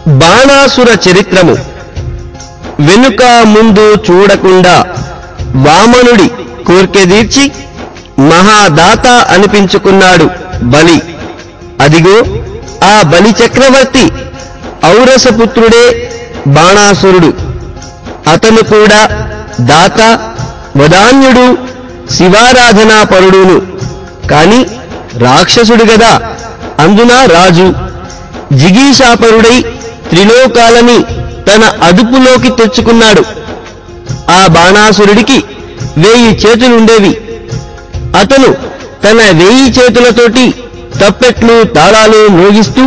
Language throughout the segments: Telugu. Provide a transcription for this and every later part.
బాణాసుర చరిత్రము వెనుక ముందు చూడకుండా వామనుడి కోర్కెదీర్చి మహాదాత అనిపించుకున్నాడు బలి అదిగో ఆ బలి చక్రవర్తి ఔరసపుత్రుడే బాణాసురుడు అతను కూడా దాత వదాన్యుడు శివారాధనాపరుడును కాని రాక్షసుడు గదా అందున రాజు జిగీషాపరుడై త్రిలోకాలని తన అదుపులోకి తెచ్చుకున్నాడు ఆ బాణాసురుడికి వేయి చేతులుండేవి అతను తన వేయి చేతులతోటి తప్పెట్లు తాళాలు మోగిస్తూ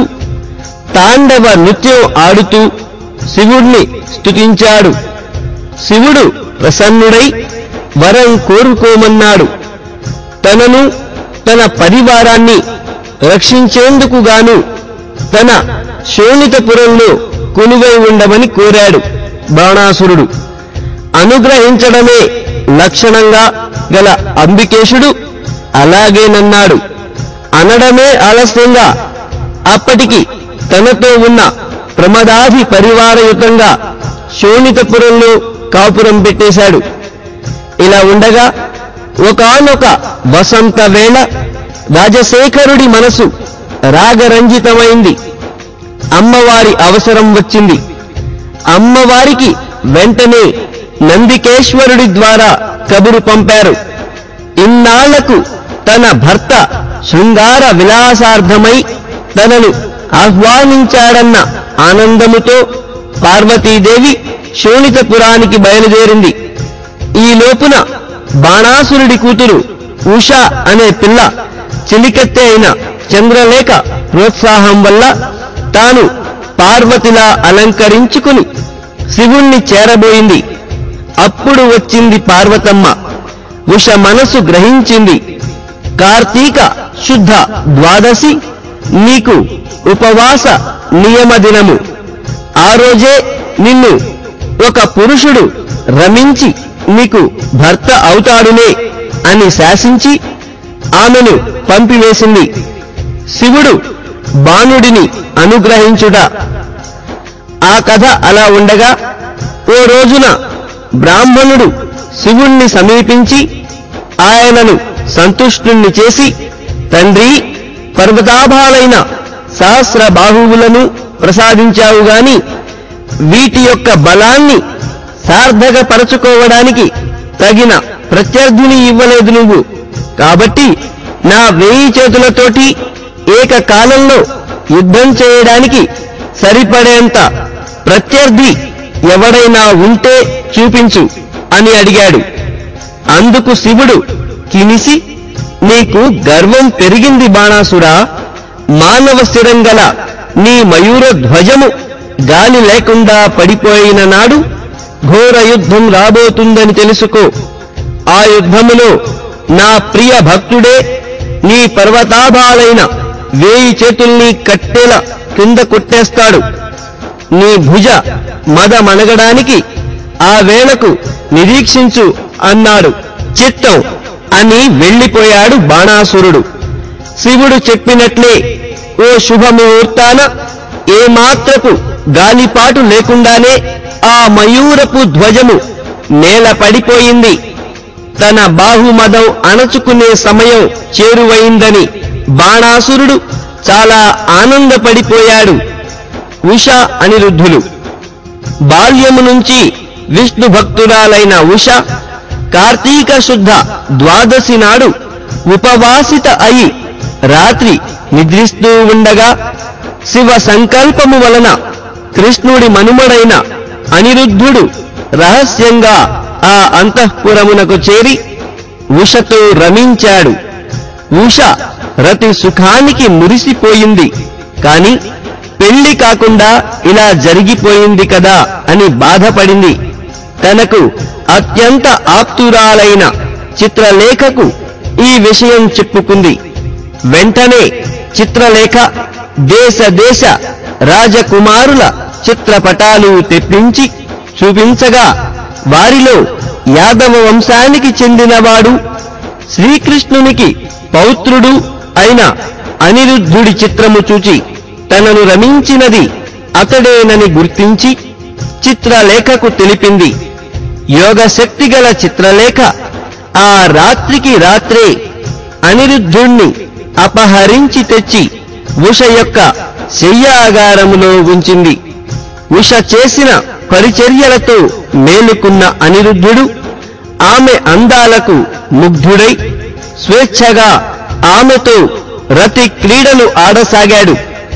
తాండవ నృత్యం ఆడుతూ శివుణ్ణి స్తుతించాడు శివుడు ప్రసన్నుడై వరం కోరుకోమన్నాడు తనను తన పరివారాన్ని రక్షించేందుకుగాను తన శోణితపురంలో కొలువై ఉండమని కోరాడు బాణాసురుడు అనుగ్రహించడమే లక్షణంగా గల అంబికేశుడు అలాగేనన్నాడు అనడమే ఆలస్యంగా అప్పటికి తనతో ఉన్న ప్రమదాధి పరివారయుతంగా శోణితపురంలో కాపురం పెట్టేశాడు ఇలా ఉండగా ఒకానొక వసంత వేళ రాజశేఖరుడి మనసు రాగరంజితమైంది అమ్మవారి అవసరం వచ్చింది అమ్మవారికి వెంటనే నందికేశ్వరుడి ద్వారా కబురు పంపారు ఇన్నాళ్లకు తన భర్త శృంగార విలాసార్థమై తనను ఆహ్వానించాడన్న ఆనందముతో పార్వతీదేవి శోణితపురానికి బయలుదేరింది ఈ లోపున బాణాసురుడి కూతురు ఉష అనే పిల్ల చిలికెత్తె అయిన చంద్రలేఖ ప్రోత్సాహం వల్ల తాను పార్వతిలా అలంకరించుకుని శివుణ్ణి చేరబోయింది అప్పుడు వచ్చింది పార్వతమ్మ ఉష మనసు గ్రహించింది కార్తీక శుద్ధ ద్వాదశి నీకు ఉపవాస నియమ దినము ఆ రోజే నిన్ను ఒక పురుషుడు రమించి నీకు భర్త అవుతాడులే అని శాసించి ఆమెను పంపివేసింది శివుడు బాణుడిని అనుగ్రహించుట ఆ కథ అలా ఉండగా ఓ రోజున బ్రాహ్మణుడు శివుణ్ణి సమీపించి ఆయనను సంతుష్టుణ్ణి చేసి తండ్రి పర్వతాభాలైన సహస్ర బాహువులను ప్రసాదించావు గాని వీటి యొక్క బలాన్ని సార్థకపరచుకోవడానికి తగిన ప్రత్యర్థిని ఇవ్వలేదు నువ్వు కాబట్టి నా వేయి చేతులతోటి ఏకకాలంలో యుద్ధం చేయడానికి సరిపడేంత ప్రత్యర్థి ఎవడైనా ఉంటే చూపించు అని అడిగాడు అందుకు శివుడు కినిసి నీకు గర్వం పెరిగింది బాణాసురా మానవ శిరంగల నీ మయూర ధ్వజము గాలి లేకుండా పడిపోయిన నాడు ఘోర యుద్ధం రాబోతుందని తెలుసుకో ఆ యుద్ధములో నా ప్రియ భక్తుడే నీ పర్వతాభాలైన వేయి చేతుల్ని కట్టెల కింద కొట్టేస్తాడు నీ భుజ మదమణగడానికి ఆ వేళకు నిరీక్షించు అన్నాడు చిత్తం అని వెళ్ళిపోయాడు బాణాసురుడు శివుడు చెప్పినట్లే ఓ శుభముహూర్తాన ఏమాత్రపు గాలిపాటు లేకుండానే ఆ మయూరపు ధ్వజము నేల పడిపోయింది తన బాహుమదం అణచుకునే సమయం చేరువైందని బాణాసురుడు చాలా ఆనందపడిపోయాడు ఉష అనిరుద్ధులు బాల్యము నుంచి విష్ణు భక్తురాలైన ఉష కార్తీక శుద్ధ ద్వాదశి నాడు ఉపవాసిత అయి రాత్రి నిద్రిస్తూ ఉండగా శివ సంకల్పము వలన కృష్ణుడి మనుమడైన అనిరుద్ధుడు రహస్యంగా ఆ అంతఃపురమునకు చేరి ఉషతో రమించాడు ఉష రతి సుఖానికి మురిసిపోయింది కాని పెళ్లి కాకుండా ఇలా జరిగిపోయింది కదా అని బాధపడింది తనకు అత్యంత ఆప్తురాలైన చిత్రలేఖకు ఈ విషయం చెప్పుకుంది వెంటనే చిత్రలేఖ దేశ దేశ రాజకుమారుల చిత్రపటాలు తెప్పించి చూపించగా వారిలో యాదవ వంశానికి చెందినవాడు శ్రీకృష్ణునికి పౌత్రుడు అయిన అనిరుద్ధుడి చిత్రము చూచి తనను రమించినది అతడేనని గుర్తించి చిత్రలేఖకు తెలిపింది యోగశక్తి గల చిత్రలేఖ ఆ రాత్రికి రాత్రే అనిరుద్ధుణ్ణి అపహరించి తెచ్చి ఉష యొక్క శయ్యాగారములో ఉంచింది ఉష చేసిన పరిచర్యలతో మేలుకున్న అనిరుద్ధుడు ఆమె అందాలకు ముగ్ధుడై స్వేచ్ఛగా ఆమెతో రతి క్రీడలు ఆడసాగాడు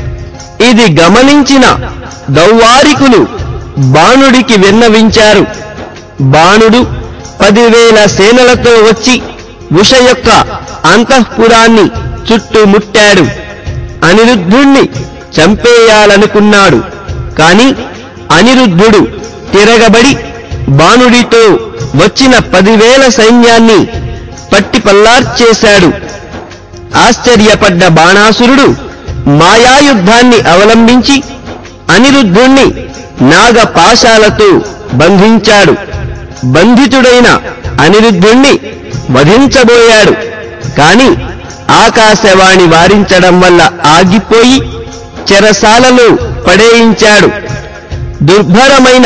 ఇది గమనించిన దౌవారికులు బాణుడికి విన్నవించారు బాణుడు పదివేల సేనలతో వచ్చి ఉష యొక్క అంతఃపురాన్ని చుట్టుముట్టాడు అనిరుద్ధుణ్ణి చంపేయాలనుకున్నాడు కాని అనిరుద్ధుడు తిరగబడి బాణుడితో వచ్చిన పదివేల సైన్యాన్ని పట్టిపల్లార్చేశాడు ఆశ్చర్యపడ్డ బాణాసురుడు మాయాయుద్ధాన్ని అవలంబించి అనిరుద్ధుణ్ణి నాగపాశాలతో బంధించాడు బంధితుడైన అనిరుద్ధుణ్ణి వధించబోయాడు కాని ఆకాశవాణి వారించడం వల్ల ఆగిపోయి చెరసాలలో పడేయించాడు దుర్భరమైన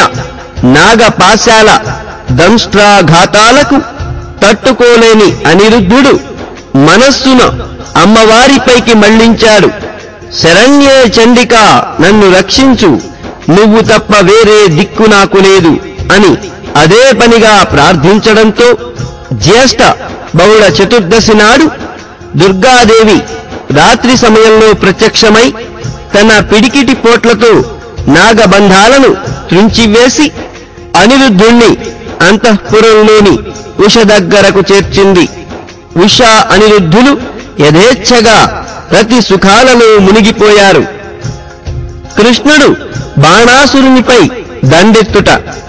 నాగపాశాల దంష్ట్రాఘాతాలకు తట్టుకోలేని అనిరుద్ధుడు మనస్సున అమ్మవారిపైకి మళ్లించాడు శరణ్యే చండిక నన్ను రక్షించు నువ్వు తప్ప వేరే దిక్కు నాకు లేదు అని అదే పనిగా ప్రార్థించడంతో జ్యేష్ఠ బహుళ చతుర్దశి నాడు దుర్గాదేవి రాత్రి సమయంలో ప్రత్యక్షమై తన పిడికిటి పోట్లతో నాగబంధాలను త్రుంచివేసి అనిరుద్ధుణ్ణి అంతఃపురంలోని ఉష దగ్గరకు చేర్చింది ఉష అనిరుద్ధులు యథేచ్ఛగా ప్రతి సుఖాలలో మునిగిపోయారు కృష్ణుడు బాణాసురునిపై దండెత్తుట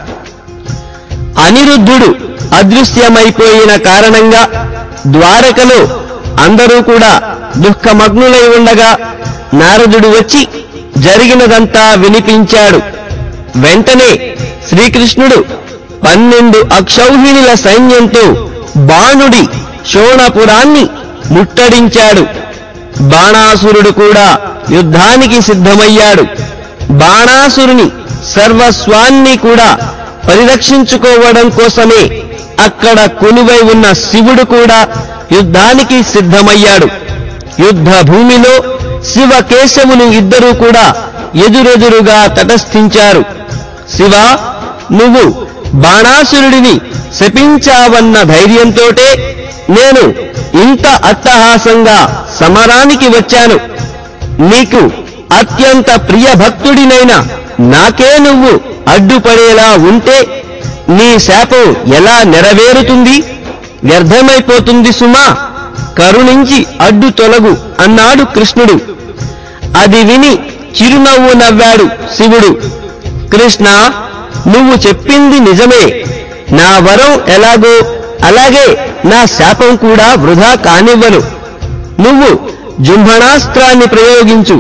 అనిరుద్ధుడు అదృశ్యమైపోయిన కారణంగా ద్వారకలో అందరూ కూడా దుఃఖమగ్నులై ఉండగా నారదుడు వచ్చి జరిగినదంతా వినిపించాడు వెంటనే శ్రీకృష్ణుడు పన్నెండు అక్షౌహిణుల సైన్యంతో బాణుడి శోణపురాన్ని ముట్టడించాడు బాణాసురుడు కూడా యుద్ధానికి సిద్ధమయ్యాడు బాణాసురుని సర్వస్వాన్ని కూడా పరిరక్షించుకోవడం కోసమే అక్కడ కొలువై ఉన్న శివుడు కూడా యుద్ధానికి సిద్ధమయ్యాడు యుద్ధ భూమిలో శివకేశవులు ఇద్దరూ కూడా ఎదురెదురుగా తటస్థించారు శివ నువ్వు బాణాసురుడిని శపించావన్న ధైర్యంతోటే నేను ఇంత అట్టహాసంగా సమరానికి వచ్చాను నీకు అత్యంత ప్రియ భక్తుడినైన నాకే నువ్వు అడ్డుపడేలా ఉంటే నీ శాపం ఎలా నెరవేరుతుంది వ్యర్థమైపోతుంది సుమా కరుణించి అడ్డు తొలగు అన్నాడు కృష్ణుడు అది విని చిరునవ్వు నవ్వాడు శివుడు కృష్ణ నువ్వు చెప్పింది నిజమే నా వరం ఎలాగో అలాగే నా శాపం కూడా వృధా కానివ్వను నువ్వు జుంభణాస్త్రాన్ని ప్రయోగించు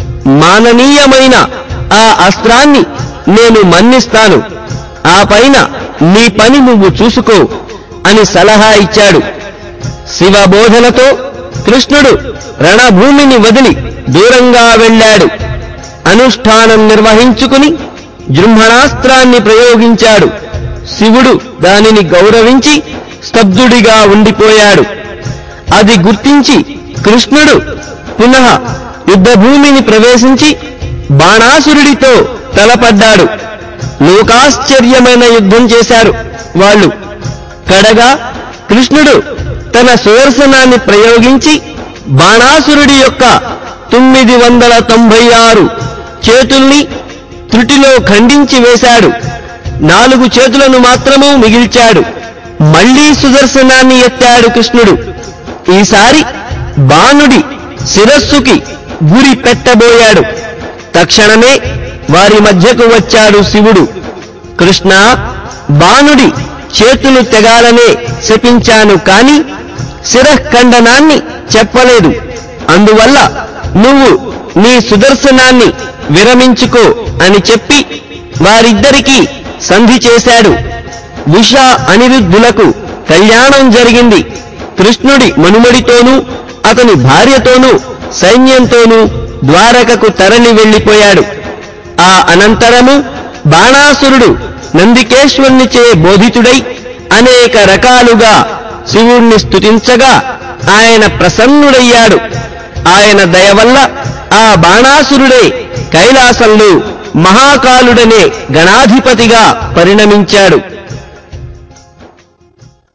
మాననీయమైన ఆ అస్త్రాన్ని నేను మన్నిస్తాను ఆ పైన నీ పని నువ్వు చూసుకో అని సలహా ఇచ్చాడు శివబోధనతో కృష్ణుడు రణభూమిని వదిలి దూరంగా వెళ్ళాడు అనుష్ఠానం నిర్వహించుకుని జృంభణాస్త్రాన్ని ప్రయోగించాడు శివుడు దానిని గౌరవించి స్తబ్దుడిగా ఉండిపోయాడు అది గుర్తించి కృష్ణుడు పునః యుద్ధభూమిని ప్రవేశించి బాణాసురుడితో తలపడ్డాడు లోకాశ్చర్యమైన యుద్ధం చేశారు వాళ్ళు కడగా కృష్ణుడు తన సుదర్శనాన్ని ప్రయోగించి బాణాసురుడి యొక్క తొమ్మిది వందల తొంభై ఆరు చేతుల్ని త్రుటిలో ఖండించి వేశాడు నాలుగు చేతులను మాత్రము మిగిల్చాడు మళ్లీ సుదర్శనాన్ని ఎత్తాడు కృష్ణుడు ఈసారి బాణుడి శిరస్సుకి గురి పెట్టబోయాడు తక్షణమే వారి మధ్యకు వచ్చాడు శివుడు కృష్ణ బాణుడి చేతులు తెగాలనే శపించాను కాని శిరఖండనాన్ని చెప్పలేదు అందువల్ల నువ్వు నీ సుదర్శనాన్ని విరమించుకో అని చెప్పి వారిద్దరికీ సంధి చేశాడు ఉష అనిరుద్ధులకు కళ్యాణం జరిగింది కృష్ణుడి మనుమడితోనూ అతని భార్యతోనూ సైన్యంతోనూ ద్వారకకు తరలి వెళ్లిపోయాడు ఆ అనంతరము బాణాసురుడు నందికేశ్వరునిచే బోధితుడై అనేక రకాలుగా శివుణ్ణి స్తుతించగా ఆయన ప్రసన్నుడయ్యాడు ఆయన దయ వల్ల ఆ బాణాసురుడే కైలాసంలో మహాకాలుడనే గణాధిపతిగా పరిణమించాడు